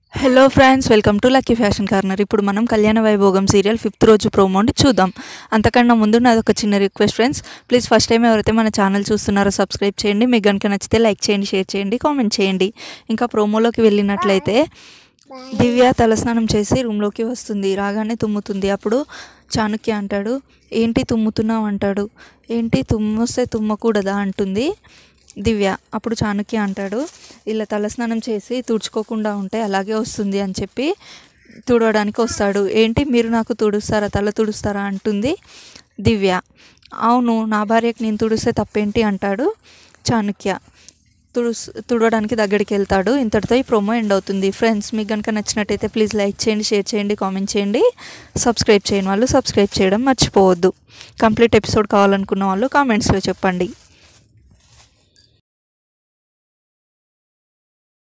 hello friends welcome to lucky fashion corner ఇప్పుడు మనం కళ్యాణ వైభోగం సీరియల్ ఫిఫ్త్ రోజు ప్రోమోని చూద్దాం అంతకన్నా ముందు నాది ఒక చిన్న request friends please first time ఎవరైతే మన ఛానల్ చూస్తున్నారో సబ్స్క్రైబ్ చేయండి మీకు కనుక నచ్చితే లైక్ చేయండి షేర్ చేయండి కామెంట్ చేయండి ఇంకా ప్రోమోలోకి వెళ్ళినట్లయితే దివ్య తలస్నానం చేసి రూమ్లోకి వస్తుంది రాగానే తుమ్ముతుంది అప్పుడు చాణక్య అంటాడు ఏంటి తుమ్ముతున్నావు అంటాడు ఏంటి తుమ్మొస్తే తుమ్మకూడదా అంటుంది దివ్య అప్పుడు చాణక్య అంటాడు ఇలా తలస్నానం చేసి తుడుచుకోకుండా ఉంటే అలాగే వస్తుంది అని చెప్పి తుడవడానికి వస్తాడు ఏంటి మీరు నాకు తుడుస్తారా తల తుడుస్తారా అంటుంది దివ్య అవును నా భార్యకి నేను తుడిస్తే తప్పేంటి అంటాడు చాణక్య తుడుస్ తుడవడానికి దగ్గరికి వెళ్తాడు ఇంతటితో ఈ ప్రోమో ఎండ్ అవుతుంది ఫ్రెండ్స్ మీకు కనుక నచ్చినట్టయితే ప్లీజ్ లైక్ చేయండి షేర్ చేయండి కామెంట్ చేయండి సబ్స్క్రైబ్ చేయని వాళ్ళు సబ్స్క్రైబ్ చేయడం మర్చిపోవద్దు కంప్లీట్ ఎపిసోడ్ కావాలనుకున్న వాళ్ళు కామెంట్స్లో చెప్పండి